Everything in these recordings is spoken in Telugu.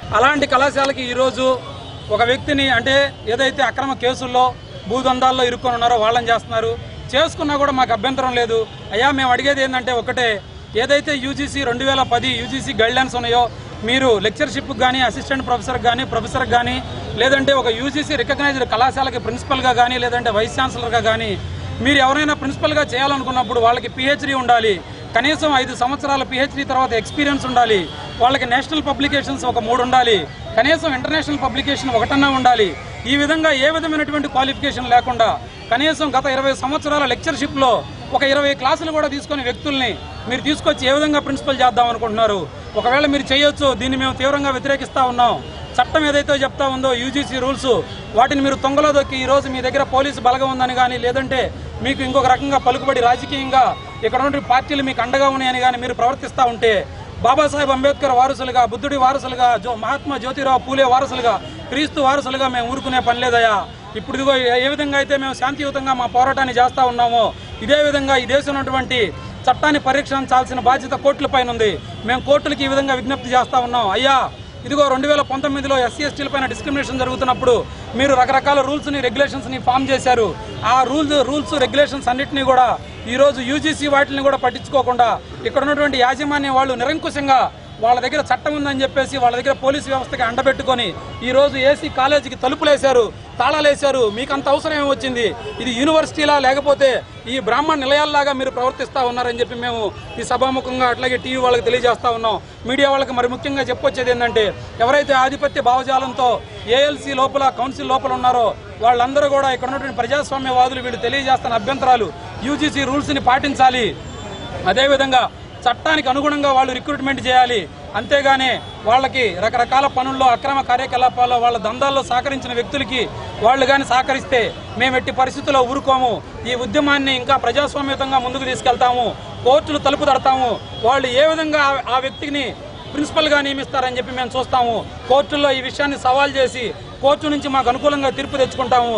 అలాంటి కళాశాలకి ఈరోజు ఒక వ్యక్తిని అంటే ఏదైతే అక్రమ కేసుల్లో భూదందాల్లో ఇరుక్కొని ఉన్నారో వాళ్ళని చేస్తున్నారు చేసుకున్నా కూడా మాకు అభ్యంతరం లేదు అయ్యా మేము అడిగేది ఏంటంటే ఒకటే ఏదైతే యూజీసీ రెండు వేల పది యూజీసీ గైడ్లైన్స్ ఉన్నాయో మీరు లెక్చర్షిప్కి కానీ అసిస్టెంట్ ప్రొఫెసర్కి కానీ ప్రొఫెసర్కి కానీ లేదంటే ఒక యూజీసీ రికగ్నైజ్డ్ కళాశాలకి ప్రిన్సిపల్గా కానీ లేదంటే వైస్ ఛాన్సలర్గా కానీ మీరు ఎవరైనా ప్రిన్సిపల్గా చేయాలనుకున్నప్పుడు వాళ్ళకి పిహెచ్డీ ఉండాలి కనీసం ఐదు సంవత్సరాల పిహెచ్డీ తర్వాత ఎక్స్పీరియన్స్ ఉండాలి వాళ్ళకి నేషనల్ పబ్లికేషన్స్ ఒక మూడు ఉండాలి కనీసం ఇంటర్నేషనల్ పబ్లికేషన్ ఒకటన్నా ఉండాలి ఈ విధంగా ఏ విధమైనటువంటి క్వాలిఫికేషన్ లేకుండా కనీసం గత ఇరవై సంవత్సరాల లెక్చర్షిప్లో ఒక ఇరవై క్లాసులు కూడా తీసుకుని వ్యక్తుల్ని మీరు తీసుకొచ్చి ఏ విధంగా ప్రిన్సిపల్ చేద్దాం అనుకుంటున్నారు ఒకవేళ మీరు చేయొచ్చు దీన్ని మేము తీవ్రంగా వ్యతిరేకిస్తా ఉన్నాం చట్టం ఏదైతే చెప్తా ఉందో యూజీసీ రూల్స్ వాటిని మీరు తొంగలో దొక్కి ఈ రోజు మీ దగ్గర పోలీసు బలగం ఉందని కానీ లేదంటే మీకు ఇంకొక రకంగా పలుకుబడి రాజకీయంగా ఇక్కడ నుండి పార్టీలు మీకు అండగా ఉన్నాయని కానీ మీరు ప్రవర్తిస్తూ ఉంటే బాబాసాహెబ్ అంబేద్కర్ వారసులుగా బుద్ధుడి వారసులుగా జో మహాత్మా జ్యోతిరావు పూలే వారసులుగా క్రీస్తు వారసులుగా మేము ఊరుకునే పని లేదయ్యా ఇప్పుడు ఇదిగో ఏ- ఏ విధంగా అయితే మేము శాంతియుతంగా మా పోరాటాన్ని చేస్తా ఉన్నామో ఇదే విధంగా ఈ దేశం ఉన్నటువంటి చట్టాన్ని పరీక్షించాల్సిన బాధ్యత కోర్టుల పైన ఉంది మేము కోర్టులకి ఈ విధంగా విజ్ఞప్తి చేస్తా ఉన్నాం అయ్యా ఇదిగో రెండు వేల పంతొమ్మిదిలో ఎస్సీ ఎస్టీల పైన డిస్క్రిమినేషన్ జరుగుతున్నప్పుడు మీరు రకరకాల రూల్స్ ని రెగ్యులేషన్స్ ని ఫామ్ చేశారు ఆ రూల్స్ రూల్స్ రెగ్యులేషన్స్ అన్నింటినీ కూడా ఈ రోజు యూజీసీ వాటిని కూడా పట్టించుకోకుండా ఇక్కడ ఉన్నటువంటి యాజమాన్యం వాళ్ళు నిరంకుశంగా వాళ్ళ దగ్గర చట్టం ఉందని చెప్పేసి వాళ్ళ దగ్గర పోలీసు వ్యవస్థకి అండబెట్టుకొని ఈ రోజు ఏసీ కాలేజీకి తలుపులేశారు తాళాలేశారు మీకు అంత అవసరం ఏమొచ్చింది ఇది యూనివర్సిటీలా లేకపోతే ఈ బ్రాహ్మణ నిలయాల్లాగా మీరు ప్రవర్తిస్తా ఉన్నారని చెప్పి మేము ఈ సభాముఖంగా అట్లాగే టీవీ వాళ్ళకి తెలియజేస్తా ఉన్నాం మీడియా వాళ్ళకి మరి ముఖ్యంగా చెప్పొచ్చేది ఏంటంటే ఎవరైతే ఆధిపత్య భావజాలంతో ఏఎల్సీ లోపల కౌన్సిల్ లోపల ఉన్నారో వాళ్ళందరూ కూడా ఇక్కడ ఉన్నటువంటి ప్రజాస్వామ్యవాదులు వీళ్ళు తెలియజేస్తున్న అభ్యంతరాలు యూజీసీ రూల్స్ని పాటించాలి అదేవిధంగా చట్టానికి అనుగుణంగా వాళ్ళు రిక్రూట్మెంట్ చేయాలి అంతేగాని వాళ్ళకి రకరకాల పనుల్లో అక్రమ కార్యకలాపాల్లో వాళ్ళ దందాల్లో సహకరించిన వ్యక్తులకి వాళ్ళు కానీ సహకరిస్తే మేము ఎట్టి పరిస్థితుల్లో ఊరుకోము ఈ ఉద్యమాన్ని ఇంకా ప్రజాస్వామ్యతంగా ముందుకు తీసుకెళ్తాము కోర్టులు తలుపు తడతాము వాళ్ళు ఏ విధంగా ఆ- ఆ వ్యక్తిని ప్రిన్సిపల్గా నియమిస్తారని చెప్పి మేము చూస్తాము కోర్టుల్లో ఈ విషయాన్ని సవాల్ చేసి కోర్టు నుంచి మాకు అనుకూలంగా తీర్పు తెచ్చుకుంటాము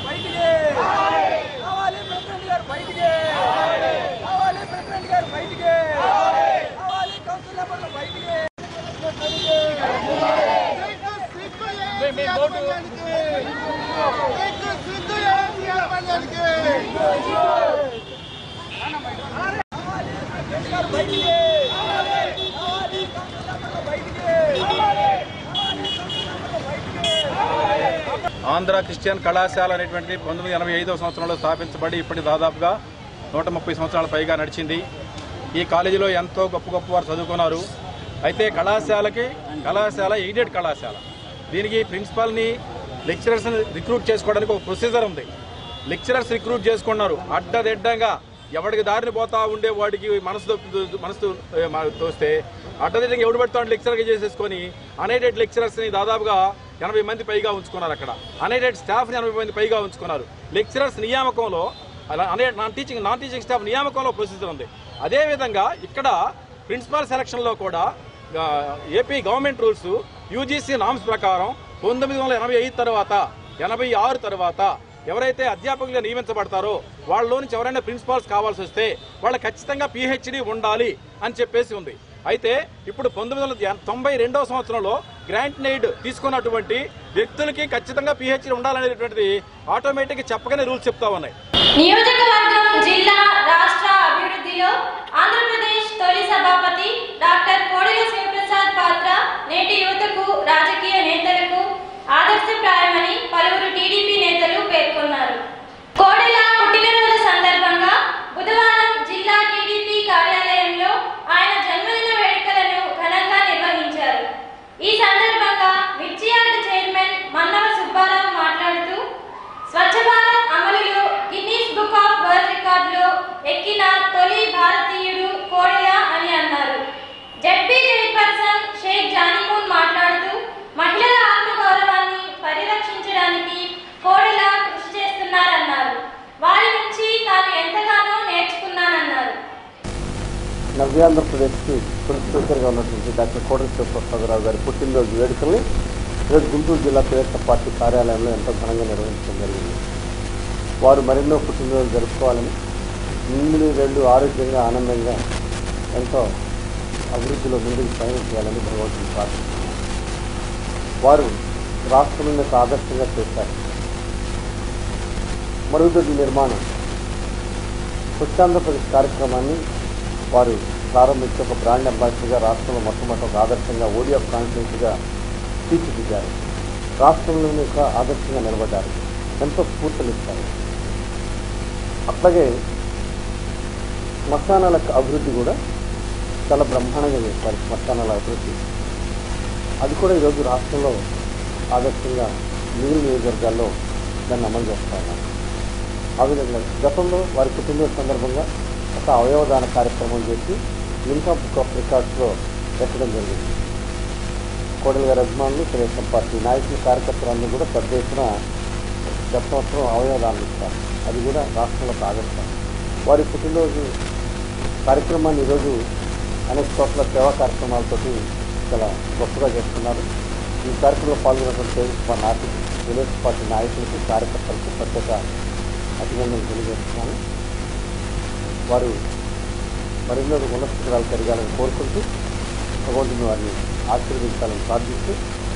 కావాలి ప్రెసిడెంట్ గారు బయటికి కావాలి ప్రెసిడెంట్ గారు బయటికి కావాలి కౌన్సిల్ మెంబర్లు బయటికి ఆంధ్ర క్రిస్టియన్ కళాశాల అనేటువంటిది పంతొమ్మిది ఎనభై ఐదవ సంవత్సరంలో స్థాపించబడి ఇప్పటి దాదాపుగా నూట ముప్పై సంవత్సరాల పైగా నడిచింది ఈ కాలేజీలో ఎంతో గొప్ప గొప్ప వారు చదువుకున్నారు అయితే కళాశాలకి కళాశాల ఎయిడెడ్ కళాశాల దీనికి ప్రిన్సిపాల్ని లెక్చరర్స్ రిక్రూట్ చేసుకోవడానికి ఒక ప్రొసీజర్ ఉంది లెక్చరర్స్ రిక్రూట్ చేసుకున్నారు అడ్డదిడ్డంగా ఎవడికి దారిని పోతా ఉండే వాడికి మనసు తో- మనసు ఏ, మ- తోస్తే అడ్డదిడ్డంగా ఎవడు పడుతాడు లెక్చర్గా చేసేసుకొని అనెడెడ్ లెక్చరర్స్ ని దాదాపుగా ఎనభై మంది పైగా ఉంచుకున్నారు అక్కడ అనెడెడ్ స్టాఫ్ ని ఎనభై మంది పైగా ఉంచుకున్నారు లెక్చరర్స్ నియామకంలో అలా అనే non teaching non teaching staff నియామకంలో ప్రొసీజర్ ఉంది అదే విధంగా ఇక్కడ ప్రిన్సిపాల్ సెలక్షన్ లో కూడా ఆ, AP government rules UGC norms ప్రకారం పంతొమ్మిది వందల ఎనభై ఐదు తర్వాత ఎనభై ఆరు తర్వాత ఎవరైతే అధ్యాపకులుగా నియమించబడతారో వాళ్ళలో నుంచి ఎవరైనా ప్రిన్సిపాల్స్ కావాల్సి వస్తే వాళ్ళకి ఖచ్చితంగా పిహెచ్డి ఉండాలి అని చెప్పేసి ఉంది అయితే ఇప్పుడు పంతొమ్మిది వందల తొంభై రెండవ సంవత్సరంలో గ్రాంట్ నైడ్ తీసుకున్నటువంటి వ్యక్తులకి ఖచ్చితంగా పిహెచ్డి ఉండాలనేటువంటిది ఆటోమేటిక్ చెప్పగానే రూల్స్ చెప్తా ఉన్నాయి నియోజకవర్గం జిల్లా రాష్ట్ర అభివృద్ధిలో ఆంధ్రప్రదేశ్ తొలి సభాపతి డాక్టర్ కోడెల శివప్రసాద్ పాత్ర నేటి యువతకు రాజకీయ నేతలకు ఆదర్శప్రాయమని పలువురు టీడీపీ నేతలు పేర్కొన్నారు కోడెల పుట్టినరోజు సందర్భంగా బుధవారం జిల్లా టీడీపీ కార్యాలయంలో ఆయన జన్మదిన వేడుకలను ఘనంగా నిర్వహించారు ఈ సందర్భంగా మిర్చియార్డ్ చైర్మన్ మన్నవ సుబ్బారావు మాట్లాడుతూ స్వచ్ఛ భారత్ అమలులో గిన్నీస్ బుక్ ఆఫ్ వరల్డ్ రికార్డులో ఎక్కిన తొలి భారతీయుడు కోడెల అని అన్నారు జడ్పీ చైర్పర్సన్ షేక్ జానీమూన్ మాట్లాడుతూ మహిళల ఆత్మగౌరవాన్ని పరిరక్షించడానికి కోడెల కృషి చేస్తున్నారన్నారు వారి నుంచి తాను ఎంతగానో నేర్చుకున్నానన్నారు నవ్యాంధ్రప్రదేశ్కి తొలి స్పీకర్గా ఉన్నటువంటి డాక్టర్ కోడెల శివప్రసాదరావు గారి పుట్టినరోజు వేడుకల్ని ఈరోజు గుంటూరు జిల్లా పేదత పార్టీ కార్యాలయంలో ఎంతో ఘనంగా నిర్వహించడం జరిగింది వారు మరెన్నో పుట్టినరోజు జరుపుకోవాలని నిండు రెండు ఆరోగ్యంగా ఆనందంగా ఎంతో అభివృద్ధిలో ముందుకు పయనం చేయాలని భగవంతుని ప్రార్థిస్తున్నాను వారు రాష్ట్రం యొక్క ఆదర్శంగా చేశారు మరుగుదొడ్డి నిర్మాణం స్వచ్ఛాంధ్రప్రదేశ్ కార్యక్రమాన్ని వారు ప్రారంభించి ఒక బ్రాండ్ అంబాసిడర్గా రాష్ట్రంలో మొట్టమొదటి ఒక ఆదర్శంగా ఓడిఎఫ్ కాన్ఫరెన్స్గా తీర్చిదిద్దారు రాష్ట్రంలోని ఒక ఆదర్శంగా నిలబడ్డారు ఎంతో స్ఫూర్తినిస్తారు అట్లాగే శ్మశానాల అభివృద్ధి కూడా చాలా బ్రహ్మాండంగా చేస్తారు శ్మశానాల అభివృద్ధి అది కూడా ఈరోజు రాష్ట్రంలో ఆదర్శంగా మిగిలిన నియోజకవర్గాల్లో దాన్ని అమలు చేస్తా ఉన్నారు ఆ విధంగా గతంలో వారి పుట్టినరోజు సందర్భంగా ఒక అవయవదాన కార్యక్రమం చేసి లింకా బుక్ ఆఫ్ రికార్డ్స్లో పెట్టడం జరిగింది కోడలి గారి అభిమానులు తెలుగుదేశం పార్టీ నాయకులు కార్యకర్తలందరూ కూడా పెద్ద ఎత్తున గత సంవత్సరం అవయవదానం ఇస్తారు అది కూడా రాష్ట్రంలో ఒక ఆదర్శం వారి పుట్టినరోజు కార్యక్రమాన్ని ఈరోజు అనేక చోట్ల సేవా కార్యక్రమాలతోటి చాలా గొప్పగా చేస్తున్నారు ఈ కార్యక్రమంలో పాల్గొన్నటువంటి తెలుగుదేశం నాయకులు తెలుగుదేశం పార్టీ నాయకులకు కార్యకర్తలకు ప్రత్యేక అభినందనలు తెలియజేస్తున్నాను వారు మరెన్నో ఉన్నత శిఖరాలు పెరగాలని కోరుకుంటూ భగవంతుని వారిని ఆశీర్వదించాలని ప్రార్థిస్తూ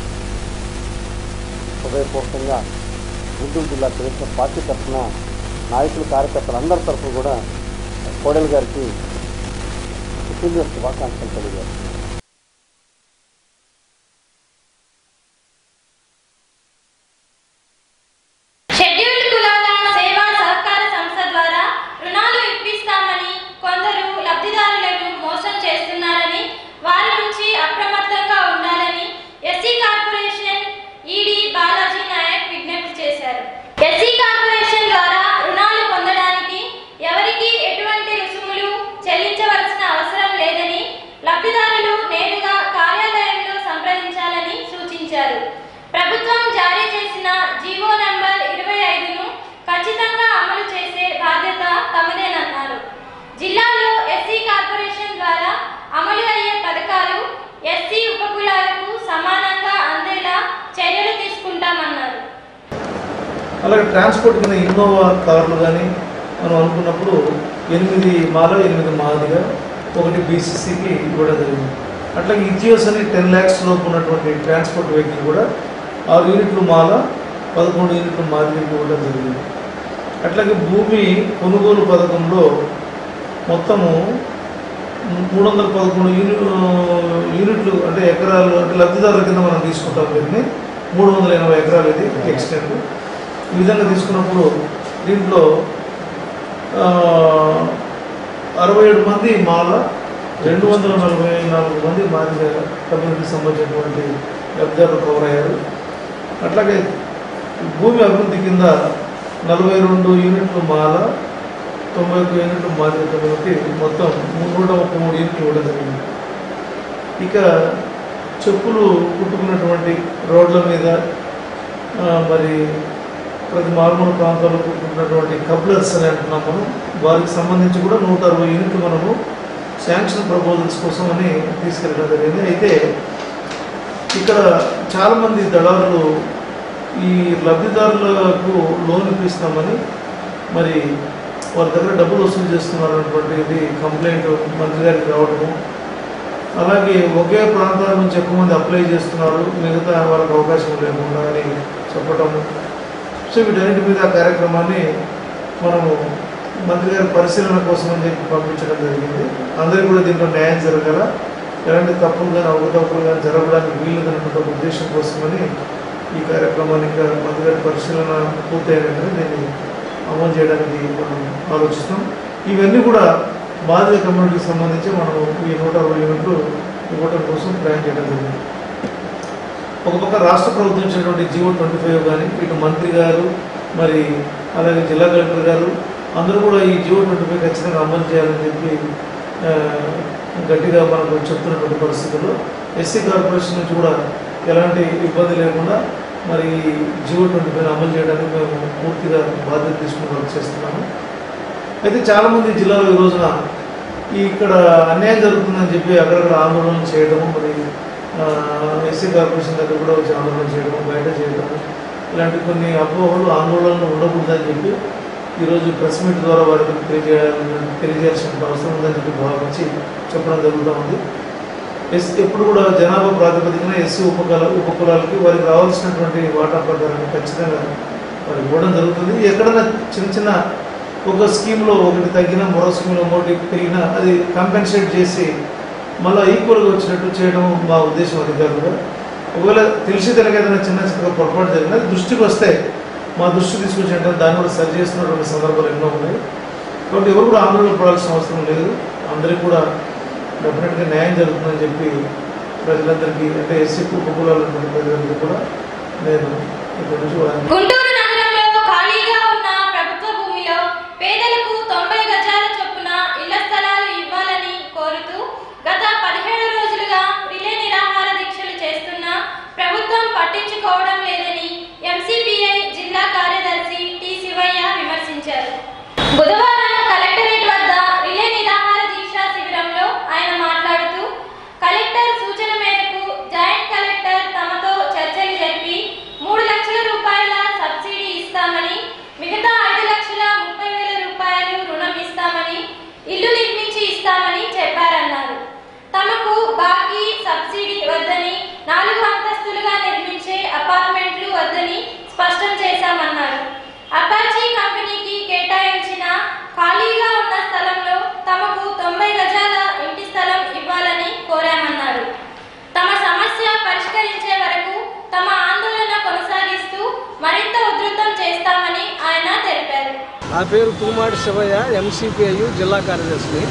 హృదయపూర్వకంగా గుంటూరు జిల్లా తెలుగుదేశం పార్టీ తరఫున నాయకులు కార్యకర్తలు అందరి తరఫున కూడా కోడెల గారికి పుట్టినరోజు శుభాకాంక్షలు తెలియజేస్తున్నాను షెడ్యూల్డ్ కులాల సేవా సహకార సంస్థ ద్వారా రుణాలు ఇప్పిస్తామని కొందరు లబ్ధిదారులను మోసం చేస్తున్నారని వారి నుంచి అప్రమత్తంగా ఉండాలని SC corporation ED Balaji Naik విజ్ఞప్తి చేశారు ఎస్సీ కార్పొరేషన్ ద్వారా రుణాలు పొందడానికి ఎవరికి ఎటువంటి రుసుములు చెల్లించవలసిన అవసరం లేదని లబ్ధిదారులు నేరుగా కార్యాలయంలో సంప్రదించాలని సూచించారు ప్రభుత్వం జారీ చేసిన జీవో నంబర్ ఇరవై ఐదును ఖచ్చితంగా అమలు చేసే బాధ్యత తమదేనన్నారు జిల్లాలో ఎస్సీ కార్పొరేషన్ ద్వారా అమలు అయ్యే పథకాలు ఎస్సీ ఉపకులాలకు సమానంగా అందేలా చర్యలు తీసుకుంటామన్నారు అలాగే ట్రాన్స్పోర్ట్ కింద ఇన్నోవా కార్లు కానీ మనం అనుకున్నప్పుడు ఎనిమిది మాలో ఎనిమిది మాదిగా ఒకటి బీసీసీకి ఇవ్వడం జరిగింది అట్లాగే ఇజియోస్ అని టెన్ ల్యాక్స్ లోపు ఉన్నటువంటి ట్రాన్స్పోర్ట్ వెహికల్ కూడా ఆరు యూనిట్లు మాల పదకొండు యూనిట్లు మాదిరికి ఇవ్వడం జరిగింది అట్లాగే భూమి కొనుగోలు పథకంలో మొత్తము మూడు వందల పదకొండు యూని యూనిట్లు అంటే ఎకరాలు అంటే లబ్ధిదారుల కింద మనం తీసుకుంటాం వీటిని మూడు వందల ఎనభై ఎకరాలు ఇది ఎక్స్టెంట్ ఈ విధంగా తీసుకున్నప్పుడు దీంట్లో ఆ, అరవై ఏడు మంది మాల రెండు వందల నలభై నాలుగు మంది మాదిగ కమ్యూనిటీకి సంబంధించినటువంటి లబ్ధిదారులు కవర్ అయ్యారు అట్లాగే భూమి అభివృద్ధి కింద నలభై రెండు యూనిట్లు మాల తొంభై ఒక్క యూనిట్లు మాదిగ కమ్యూనిటీ మొత్తం నూట ముప్పై మూడు యూనిట్లు ఇవ్వడం జరిగింది ఇక చెప్పులు కుట్టుకున్నటువంటి రోడ్ల మీద ఆ, మరి ప్రతి మారుమూల ప్రాంతాల్లో కుట్టుకున్నటువంటి కబ్లర్స్ అని అంటున్నాం మనం వారికి సంబంధించి కూడా నూట అరవై యూనిట్లు మనము శాంక్షన్ ప్రపోజల్స్ కోసం అని తీసుకెళ్ళడం జరిగింది అయితే ఇక్కడ చాలామంది దళారులు ఈ లబ్ధిదారులకు లోన్ ఇప్పిస్తామని మరి వాళ్ళ దగ్గర డబ్బులు వసూలు చేస్తున్నారు అనేటువంటిది కంప్లైంట్ మంత్రి గారికి రావడము అలాగే ఒకే ప్రాంతాల నుంచి ఎక్కువ మంది అప్లై చేస్తున్నారు మిగతా వాళ్ళకి అవకాశం లేకుండా అని చెప్పటము సో వీటన్నిటి మీద ఆ కార్యక్రమాన్ని మనము మంత్రి గారి పరిశీలన కోసం అని చెప్పి పంపించడం జరిగింది అందరికీ కూడా దీంట్లో న్యాయం జరగాల ఎలాంటి తప్పులు కానీ అవకతవకలు కానీ జరగడానికి వీలు కనుక ఉద్దేశం కోసమని ఈ కార్యక్రమాన్ని ఇంకా మంత్రి గారి పరిశీలన పూర్తయిన వెంటనే దీన్ని అమలు చేయడానికి మనం ఆలోచిస్తాం ఇవన్నీ కూడా బాధిత కమ్యూనిటీకి సంబంధించి మనము ఈ నూట అరవై యూనిట్లు ఇవ్వడం కోసం ప్లాన్ చేయడం జరిగింది ఒక పక్క రాష్ట్ర ప్రభుత్వం ఇచ్చినటువంటి జియో ట్వంటీ ఫైవ్ కానీ ఇటు మంత్రి గారు మరి అలాగే జిల్లా కలెక్టర్ గారు అందరూ కూడా ఈ జియో ట్వంటీ ఫైవ్ ఖచ్చితంగా అమలు చేయాలని చెప్పి ఆ, గట్టిగా మనకు చెప్తున్నటువంటి పరిస్థితుల్లో ఎస్సీ కార్పొరేషన్ నుంచి కూడా ఎలాంటి ఇబ్బంది లేకుండా మరి ఈ జియో ట్వంటీ ఫైవ్ అమలు చేయడానికి మేము పూర్తిగా బాధ్యత తీసుకుని వర్క్ చేస్తున్నాము అయితే చాలామంది జిల్లాలో ఈ రోజున ఈ ఇక్కడ అన్యాయం జరుగుతుందని చెప్పి అక్కడక్కడ ఆందోళన చేయడము మరి ఎస్సీ కార్పొరేషన్ దగ్గర కూడా వచ్చి ఆందోళన చేయడము బయట చేయడము ఇలాంటి కొన్ని అపోహలు ఆందోళనలు ఉండకూడదని చెప్పి ఈరోజు ప్రెస్ మీట్ ద్వారా వారికి తెలియజేయాలని తెలియజేయాల్సిన అవసరం ఉందని చెప్పి భావించి చెప్పడం జరుగుతూ ఉంది ఎస్ ఎప్పుడు కూడా జనాభా ప్రాతిపదికన ఎస్సీ ఉపకుల ఉపకులాలకి వారికి రావాల్సినటువంటి వాటా ప్రకారం ఖచ్చితంగా వారికి ఇవ్వడం జరుగుతుంది ఎక్కడైనా చిన్న చిన్న ఒక స్కీమ్లో ఒకటి తగ్గినా మరో స్కీమ్లో ఒకటి పెరిగినా అది కంపెన్సేట్ చేసి మళ్ళీ ఈక్వల్గా వచ్చినట్టు చేయడం మా ఉద్దేశం అధికారులుగా ఒకవేళ తెలిసి తెలియక ఏదైనా చిన్న చిన్న పొరపాటు జరిగినా అది దృష్టికి వస్తే మా దృష్టి తీసుకొచ్చి అంటే దాన్ని కూడా సరి చేస్తున్నటువంటి సందర్భాలు ఎన్నో ఉన్నాయి కాబట్టి ఎవరు కూడా ఆందోళన పడాల్సిన అవసరం లేదు అందరికీ కూడా డెఫినెట్గా న్యాయం జరుగుతుందని చెప్పి ప్రజలందరికీ అంటే ఎస్సీ కులాలు ఉన్నటువంటి ప్రజలందరికీ కూడా నేను ఇక్కడి నుంచి వాళ్ళని గుంటూరు నగరంలో ఖాళీగా ఉన్న ప్రభుత్వ భూమిలో పేదలకు తొంభై గజాల చొప్పున ఇళ్ల స్థలాలు ఇవ్వాలని కోరుతూ గత పదిహేడు రోజులుగా రిలే నిరాహార దీక్షలు చేస్తున్న ప్రభుత్వం పట్టించుకోవడం లేదని ఎంసీపీఐ జిల్లా కార్యదర్శి టి శివయ్య విమర్శించారు బుధవారం కలెక్టరేట్ వద్ద రిలే నిరాహార దీక్ష శిబిరంలో ఆయన మాట్లాడుతూ కలెక్టర్ సూచన మేరకు జాయింట్ కలెక్టర్ తమతో చర్చలు జరిపి మూడు లక్షల రూపాయల సబ్సిడీ ఇస్తామని మిగతా ఐదు లక్షల ముప్పై వేల రూపాయలు రుణం ఇస్తామని ఇల్లు నిర్మించి ఇస్తామని చెప్పారన్నారు తమకు బాకీ సబ్సిడీ వద్దని నాలుగు అంతస్తులుగా నిర్మించే అపార్ట్మెంట్లు వద్దని స్పష్టం చేశామన్నారు అపాచీ కంపెనీకి కేటాయించిన ఖాళీగా ఉన్న స్థలంలో తమకు తొంభై గజాల ఇంటి స్థలం ఇవ్వాలని కోరామన్నారు తమ సమస్య పరిష్కరించే వరకు తమ ఆందోళన కొనసాగిస్తూ మరింత ఉధృతం చేస్తామని ఆయన తెలిపారు నా పేరు తూమాడి శివయ్య ఎంసీపీఐ జిల్లా కార్యదర్శిని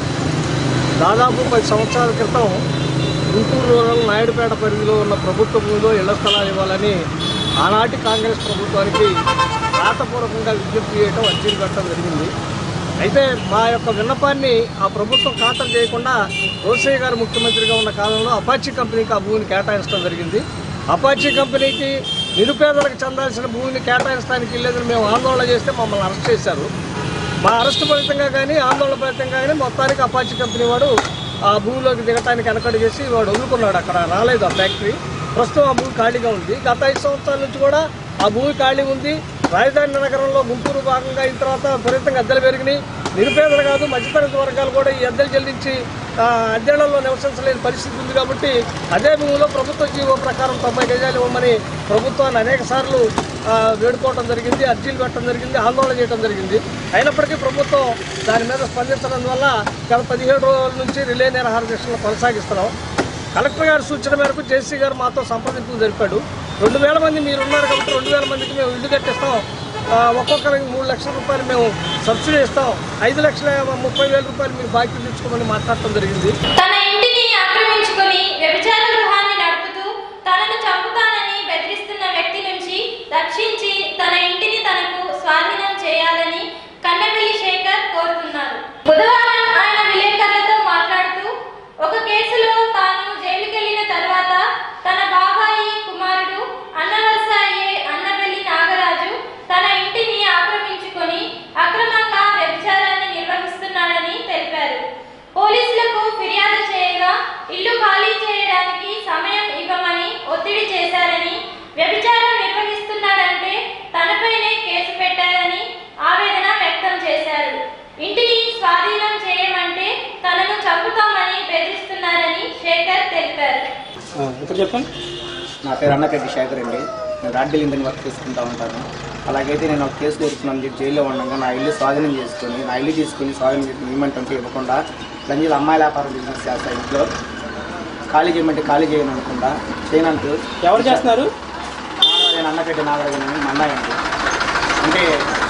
దాదాపు పది సంవత్సరాల క్రితం గుంటూరు రూరల్ నాయుడుపేట పరిధిలో ఉన్న ప్రభుత్వ భూమిలో ఇళ్ల స్థలాలు ఇవ్వాలని ఆనాటి కాంగ్రెస్ ప్రభుత్వానికి రాతపూర్వకంగా విజ్ఞప్తి చేయడం అర్జీలు పెట్టడం జరిగింది అయితే మా యొక్క విన్నపాన్ని ఆ ప్రభుత్వం ఖాతరు చేయకుండా రోసయ్య గారు ముఖ్యమంత్రిగా ఉన్న కాలంలో అపాచీ కంపెనీకి ఆ భూమిని కేటాయించడం జరిగింది అపాచీ కంపెనీకి నిరుపేదలకు చెందాల్సిన భూమిని కేటాయించడానికి లేదని మేము ఆందోళన చేస్తే మమ్మల్ని అరెస్ట్ చేశారు మా అరెస్ట్ ఫలితంగా కానీ ఆందోళన ఫలితంగా కానీ మొత్తానికి అపాచీ కంపెనీ వాడు ఆ భూమిలోకి దిగటానికి వెనకడు చేసి వాడు వదులుకున్నాడు అక్కడ రాలేదు ఆ ఫ్యాక్టరీ ప్రస్తుతం ఆ భూమి ఖాళీగా ఉంది గత ఐదు సంవత్సరాల నుంచి కూడా ఆ భూమి ఖాళీ ఉంది రాజధాని నగరంలో గుంటూరు భాగంగా అయిన తర్వాత విపరీతంగా అద్దెలు పెరిగినాయి నిరుపేదలు కాదు మధ్యతరగతి వర్గాలు కూడా ఈ అద్దెలు చెల్లించి ఆ, అద్దెళ్లలో నివసించలేని పరిస్థితి ఉంది కాబట్టి అదే భూమిలో ప్రభుత్వ జీవో ప్రకారం తొంభై గజాలు ఇవ్వమని ప్రభుత్వాన్ని అనేక సార్లు వేడుకోవడం జరిగింది అర్జీలు పెట్టడం జరిగింది ఆందోళన చేయడం జరిగింది అయినప్పటికీ ప్రభుత్వం దాని మీద స్పందించడం వల్ల గత పదిహేడు రోజుల నుంచి రిలే నిరాహార దీక్షలు కొనసాగిస్తున్నాం కలెక్టర్ గారి సూచన మేరకు జేసీ గారు మాతో సంప్రదింపులు జరిపాడు రెండు వేల మంది మీరు ఉన్నారు కాబట్టి రెండు వేల మందికి మేము ఇల్లు కట్టిస్తాం ఆ, ఒక్కొక్కరికి మూడు లక్షల రూపాయలు మేము సబ్సిడీ ఇస్తాం ఐదు లక్షల ముప్పై వేల రూపాయలు మీరు బాకీ తెచ్చుకోమని మాట్లాడటం జరిగింది తన ఇంటిని ఆక్రమించుకుని వ్యభిచార గృహాన్ని నడుపుతూ తనను చంపుతానని బెదిరిస్తున్న వ్యక్తి నుంచి రక్షించి తన ఇంటిని తనకు స్వాధీనం చేయాలని కన్నబెల్లి శేఖర్ కోరుతున్నారు బుధవారం ఆయన విలేకరులతో మాట్లాడుతూ ఒక కేసులో తాను జైలుకెళ్లిన తర్వాత తన బాబాయి కుమారుడు అన్నవలస అయ్యే అన్నబెల్లి నాగరాజు తన ఇంటిని ఆక్రమించుకొని అక్రమంగా వ్యభిచారాన్ని నిర్వహిస్తున్నాడని తెలిపారు పోలీసులకు ఫిర్యాదు చేయగా ఇల్లు ఖాళీ చేయడానికి సమయం ఇవ్వమని ఒత్తిడి చేశారని వ్యభిచారం నిర్వహిస్తున్నాడంటే తనపైనే కేసు పెట్టారని ఆవేదన వ్యక్తం చేశారు ఇంటిని స్వాధీనం చేయమంటే తనను చంపుతామని బెదిరిస్తున్నారని శేఖర్ తెలిపారు ఇప్పుడు చెప్పండి నా పేరు అన్నపెట్టి శేఖర్ అండి నేను రాడ్ డీలింగ్ వర్క్ చేసుకుంటా ఉంటాను అలాగైతే నేను ఒక కేసు దొరుకుతున్నాను చెప్పి జైల్లో ఉండగా నా ఇల్లు స్వాధీనం చేసుకొని నా ఇల్లు తీసుకుని స్వాధీనం చేసుకుని ఇవ్వమంటే ఇవ్వకుండా లంజీలు అమ్మాయి వ్యాపారం బిజినెస్ చేస్తా ఇంట్లో ఖాళీ చేయమంటే ఖాళీ చేయను అనుకుంటా చేయనంటూ ఎవరు చేస్తున్నారు నాగరాజు అన్నపెట్టి నాగరాజు అని మా అన్నయ్య అండి అంటే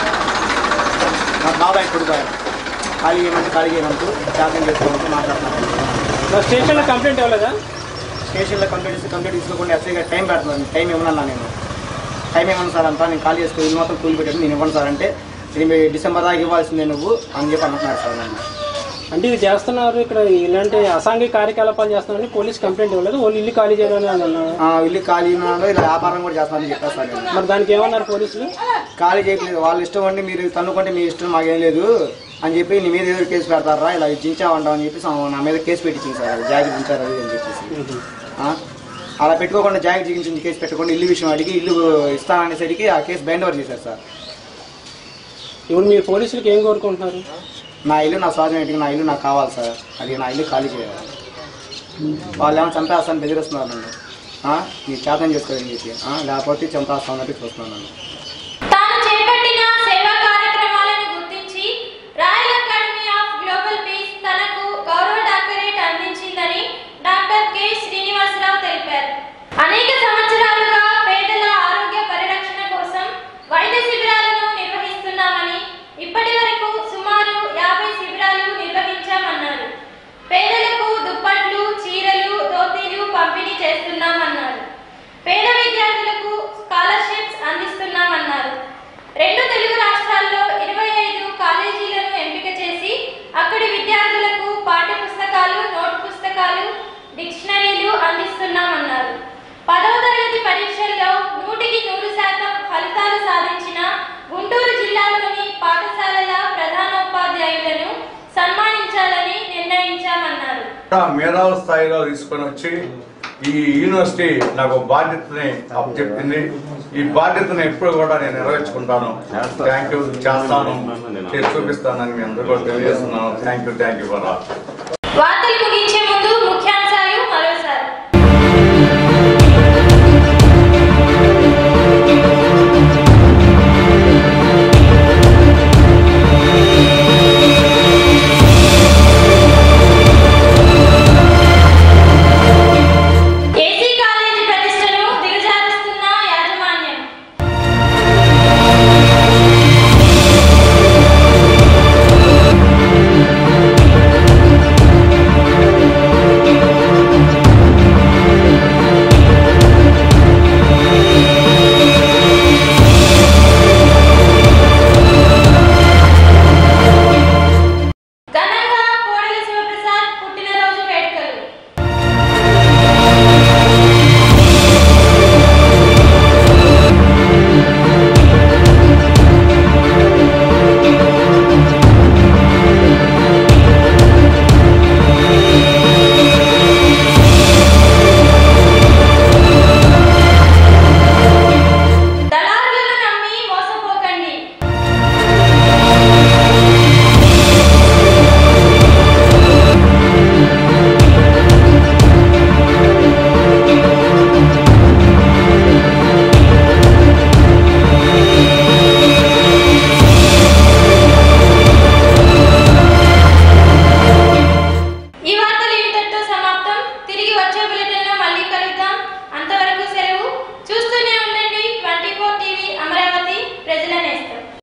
మా బాబాయ్ కొడుకు ఆయన. ఖాళీ చేయమంటే ఖాళీ చేయనంటూ శాతం చేసుకోవాలంటూ మాట్లాడుతున్నాను స్టేషన్లో కంప్లైంట్ ఇవ్వలేదా స్టేషన్లో కంప్లీట్ చేసి కంప్లీట్ తీసుకోకుండా ఎస్ఐ గారు టైం పెడుతున్నాను టైం ఇవ్వనన్నా నేను టైం ఇవ్వను సార్ అంతా నేను కాల్ చేసుకుని ఇల్లు మొత్తం కూలి పెట్టాను నేను ఇవ్వను సార్ అంటే ఇది డిసెంబర్ దాకా ఇవ్వాల్సిందే నువ్వు అని చెప్పి అంటున్నారు సార్ నన్ను అంటే ఇది చేస్తున్నారు ఇక్కడ ఇలాంటి అసాంఘిక కార్యకలాపాలు చేస్తున్నారని పోలీస్ కంప్లైంట్ ఇవ్వలేదు వాళ్ళు ఇల్లు ఖాళీ చేయాలని అన్నారు ఆ, ఇల్లు ఖాళీ ఉన్నాడు ఇలా వ్యాపారం కూడా చేస్తానని చెప్పారు సార్ నేను మరి దానికి ఏమన్నారు పోలీసులు ఖాళీ చేయట్లేదు వాళ్ళ ఇష్టం అండి మీరు తన్నుకుంటే మీ ఇష్టం మాకేం లేదు అని చెప్పి నీ మీద ఏదో కేసు పెడతారా ఇలా జించావంటాం అని చెప్పి నా మీద కేసు పెట్టించింది సార్ జాకెట్ జించారు అది అని చెప్పేసి ఆ? అలా పెట్టుకోకుండా జాకెట్ జిగించి కేసు పెట్టకుండా ఇల్లు విషయం అడిగి ఇల్లు ఇస్తాననేసరికి ఆ కేసు బైండ్ ఓవర్ చేశారు సార్ ఇప్పుడు మీరు పోలీసులకు ఏం కోరుకుంటున్నారు నా ఇల్లు నా స్వాధీనం నా ఇల్లు నాకు కావాలి సార్ అది నా ఇల్లు ఖాళీ చేయాలి వాళ్ళు ఏమో చంపేస్తాను బెదిరిస్తున్నారు నన్ను ఆ, నీకు చేతనం చేసుకోవాలని చెప్పి ఆ, లేకపోతే చంపేస్తా ఉన్నట్టు చూస్తున్నాను నన్ను తాను చేపట్టిన సేవా కార్యక్రమాలను గుర్తించి royal academy of global peace తనకు గౌరవ డాక్టరేట్ అందించిందని డాక్టర్ కె శ్రీనివాసరావు తెలిపారు అనేక సంవత్సరాలుగా పేదల ఆరోగ్య పరిరక్షణ కోసం వైద్య శిబిరాలను నిర్వహిస్తున్నామని ఇప్పటి వరకు సుమారు యాభై శిబిరాలు నిర్వహించామన్నారు పేదలకు దుప్పట్లు చీరలు ధోతీలు పంపిణీ చేస్తున్నామన్నారు పేద విద్యార్థులకు స్కాలర్షిప్స్ అందిస్తున్నామన్నారు రెండు తెలుగు రాష్ట్రాల్లో ఇరవై ఐదు కాలేజీలను ఎంపిక చేసి అక్కడి విద్యార్థులకు పాఠ్య పుస్తకాలు నోట్ పుస్తకాలు డిక్షనరీలు అందిస్తున్నామన్నారు పదవ తరగతి పరీక్షల్లో నూటికి నూరు శాతం ఫలితాలు సాధించిన గుంటూరు జిల్లాలోని పాఠశాలల ప్రధానోపాధ్యాయులను సన్మానించాలని నిర్ణయించామన్నారు కూడా మేధావు స్థాయిలో తీసుకొని వచ్చి ఈ యూనివర్సిటీ నాకు బాధ్యతని అప్పచెప్పింది ఈ బాధ్యతను ఎప్పుడు కూడా నేను నెరవేర్చుకుంటాను థ్యాంక్ యూ చేస్తాను చేసి చూపిస్తానని మీ అందరూ కూడా తెలియజేస్తున్నాను thank you thank you for all వార్తలు